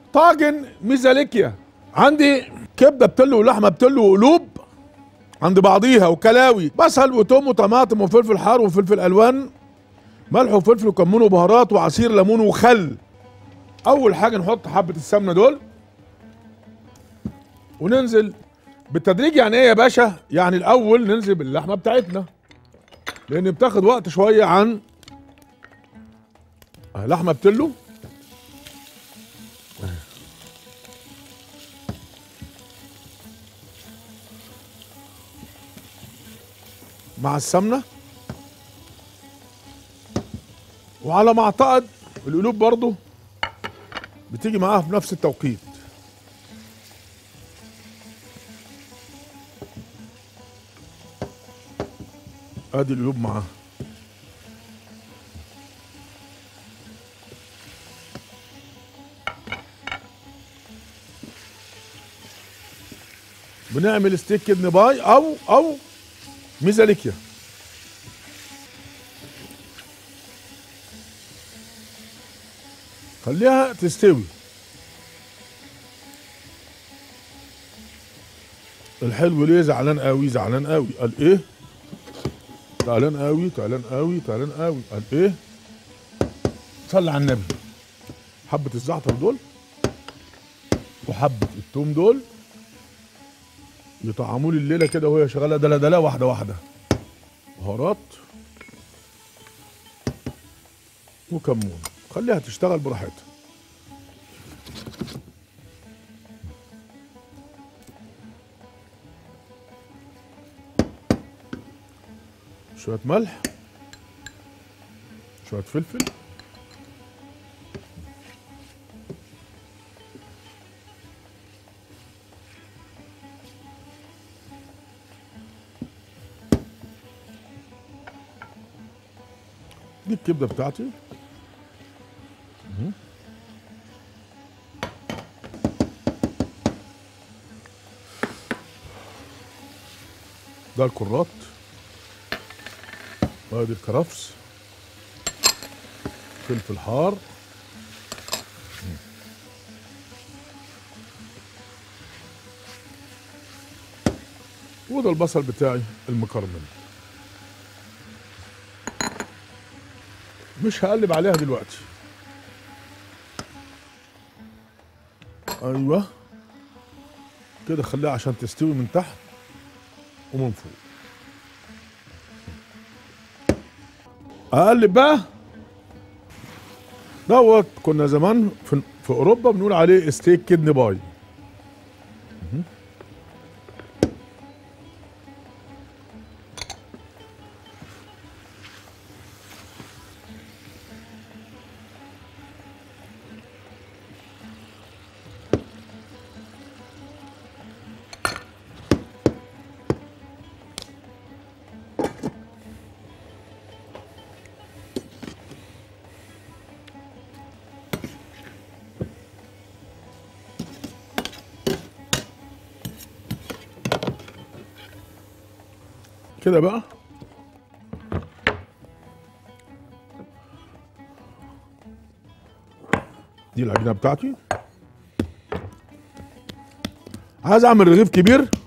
طاجن ميزاليكيا عندي كبده بتلو ولحمه بتلو وقلوب عند بعضيها وكلاوي بصل وتوم وطماطم وفلفل حار وفلفل الوان ملح وفلفل وكمون وبهارات وعصير ليمون وخل اول حاجه نحط حبه السمنه دول وننزل بالتدريج يعني ايه يا باشا يعني الاول ننزل باللحمه بتاعتنا لان بتاخد وقت شويه عن آه، لحمه بتلو مع السمنه وعلى ما اعتقد القلوب برضو بتيجي معاها في نفس التوقيت ادي القلوب معاها بنعمل ستيك كدن باي او او ميزاليكيا خليها تستوي الحلو ليه زعلان قوي زعلان قوي قال ايه زعلان قوي زعلان قوي زعلان قوي قال ايه صلي على النبي حبة الزعتر دول وحبة التوم دول يطعموا لي الليلة كده وهي شغالة دلا دلا واحدة واحدة بهارات وكمون خليها تشتغل براحتها شوية ملح شوية فلفل دي الكبدة بتاعتي مهم. ده الكرات وادي الكرفس فلفل حار وده البصل بتاعي المكرمل مش هقلب عليها دلوقتي ايوه كده خليها عشان تستوي من تحت ومن فوق اقلب بقى دوت كنا زمان في, في اوروبا بنقول عليه ستيك كدن باي مهم. كده بقى دي العجينه بتاعتي عايز اعمل رغيف كبير